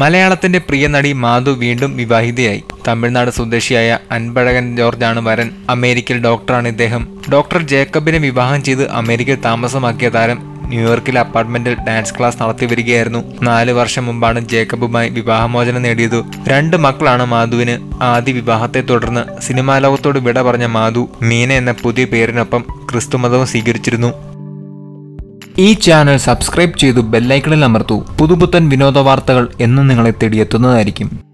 മലയാളത്തിന്റെ പ്രിയ നടി മാധു വീണ്ടും വിവാഹിതയായി തമിഴ്നാട് സ്വദേശിയായ അൻപഴകൻ ജോർജാണ് വരൻ അമേരിക്കയിൽ ഡോക്ടറാണ് ഇദ്ദേഹം ഡോക്ടർ ജേക്കബിനെ വിവാഹം ചെയ്ത് അമേരിക്കയിൽ താമസമാക്കിയ താരം ന്യൂയോർക്കിലെ അപ്പാർട്ട്മെന്റിൽ ഡാൻസ് ക്ലാസ് നടത്തി വരികയായിരുന്നു നാല് വർഷം മുമ്പാണ് ജേക്കബുമായി വിവാഹമോചനം നേടിയത് രണ്ട് മക്കളാണ് മാധുവിന് ആദ്യ വിവാഹത്തെ തുടർന്ന് സിനിമാ ലോകത്തോട് വിട പറഞ്ഞ മാധു മീന എന്ന പുതിയ പേരിനൊപ്പം ക്രിസ്തുമതവും സ്വീകരിച്ചിരുന്നു ഈ ചാനൽ സബ്സ്ക്രൈബ് ചെയ്തു ബെല്ലൈക്കണിൽ അമർത്തൂ പുതുപുത്തൻ വിനോദ വാർത്തകൾ എന്നും നിങ്ങളെ തേടിയെത്തുന്നതായിരിക്കും